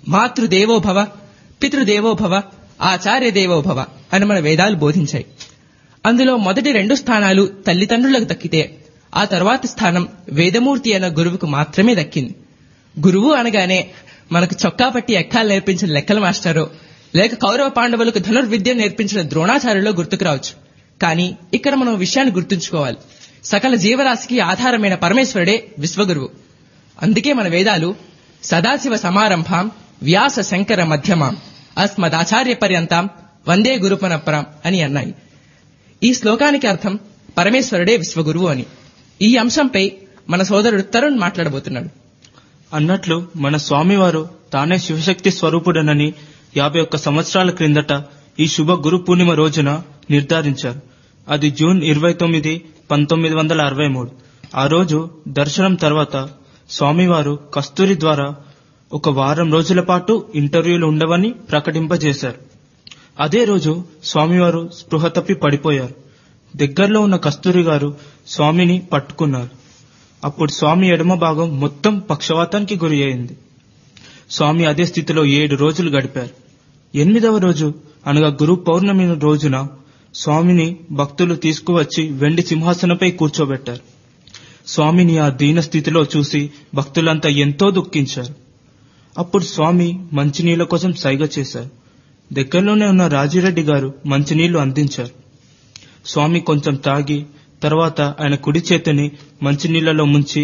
మాతృదేవో భవ పితృదేవో భవ ఆచార్య దేవో భవ అని మన వేదాలు బోధించాయి అందులో మొదటి రెండు స్థానాలు తల్లిదండ్రులకు దక్కితే ఆ తర్వాతి స్థానం వేదమూర్తి అన్న గురువుకు మాత్రమే దక్కింది గురువు అనగానే మనకు చొక్కా పట్టి ఎక్కాలు నేర్పించిన లెక్కల మాస్టారో లేక కౌరవ పాండవులకు ధనుర్విద్య నేర్పించిన ద్రోణాచార్యులో గుర్తుకు రావచ్చు కానీ ఇక్కడ మనం ఓ విషయాన్ని గుర్తుంచుకోవాలి సకల జీవరాశికి ఆధారమైన పరమేశ్వరుడే విశ్వగురువు అందుకే మన వేదాలు సదాశివ సమారంభాం వ్యాస శంకర మధ్యమాం అస్మదాచార్య పర్యంతం వందే గురుపరపరం అని అన్నాయి ఈ శ్లోకానికి అర్థం పరమేశ్వరుడే విశ్వగురువు అని ఈ అంశంపై మన సోదరుడు తరుణ్ మాట్లాడబోతున్నాడు అన్నట్లు మన స్వామివారు తానే శివశక్తి స్వరూపుడనని యాభై ఒక్క సంవత్సరాల క్రిందట ఈ శుభ గురు పూర్ణిమ రోజున నిర్ధారించారు అది జూన్ ఇరవై తొమ్మిది పంతొమ్మిది వందల అరవై మూడు ఆ రోజు దర్శనం తర్వాత స్వామివారు కస్తూరి ద్వారా ఒక వారం రోజుల పాటు ఇంటర్వ్యూలు ఉండవని ప్రకటింపజేశారు అదే రోజు స్వామివారు స్పృహ తప్పి పడిపోయారు దగ్గరలో ఉన్న కస్తూరి గారు స్వామిని పట్టుకున్నారు అప్పుడు స్వామి ఎడమ భాగం మొత్తం పక్షవాతానికి గురి అయింది స్వామి అదే స్థితిలో ఏడు రోజులు గడిపారు ఎనిమిదవ రోజు అనగా గురు పౌర్ణమి రోజున స్వామిని భక్తులు తీసుకువచ్చి వెండి సింహాసనపై కూర్చోబెట్టారు స్వామిని ఆ దీన స్థితిలో చూసి భక్తులంతా ఎంతో దుఃఖించారు అప్పుడు స్వామి మంచినీళ్ల కోసం సైగ చేశారు దగ్గరలోనే ఉన్న రాజిరెడ్డి గారు మంచినీళ్లు అందించారు స్వామి కొంచెం తాగి తర్వాత ఆయన కుడి చేతిని మంచినీళ్లలో ముంచి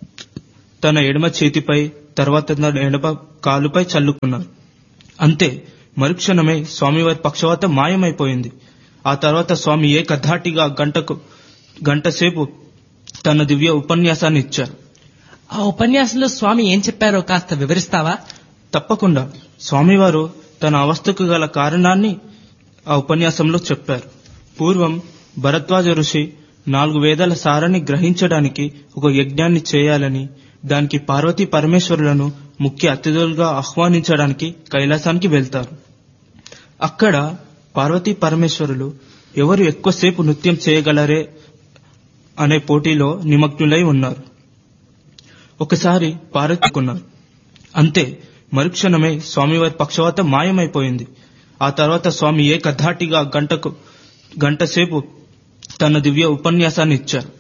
తన ఎడమ చేతిపై తర్వాత తన ఎడమ కాలుపై చల్లుకున్నారు అంతే మరుక్షణమే స్వామివారి పక్షవాత మాయమైపోయింది ఆ తర్వాత స్వామి ఏకధాటిగా గంటకు గంట సేపు తన దివ్య ఉపన్యాసాన్ని ఇచ్చారు ఆ ఉపన్యాసంలో స్వామి ఏం చెప్పారో కాస్త వివరిస్తావా తప్పకుండా స్వామివారు తన అవస్థకు గల కారణాన్ని ఆ ఉపన్యాసంలో చెప్పారు పూర్వం భరద్వాజ ఋషి నాలుగు వేదాల సారాన్ని గ్రహించడానికి ఒక యజ్ఞాన్ని చేయాలని దానికి పార్వతీ పరమేశ్వరులను ముఖ్య అతిథులుగా ఆహ్వానించడానికి కైలాసానికి వెళ్తారు అక్కడ పార్వతీ పరమేశ్వరులు ఎవరు ఎక్కువసేపు నృత్యం చేయగలరే అనే పోటీలో నిమగ్నులై ఉన్నారు ఒకసారి పారెత్తుకున్నారు అంతే మరుక్షణమే స్వామివారి పక్షవాత మాయమైపోయింది ఆ తర్వాత స్వామి ఏకధాటిగా గంటకు గంట సేపు తన దివ్య ఉపన్యాసాన్ని ఇచ్చారు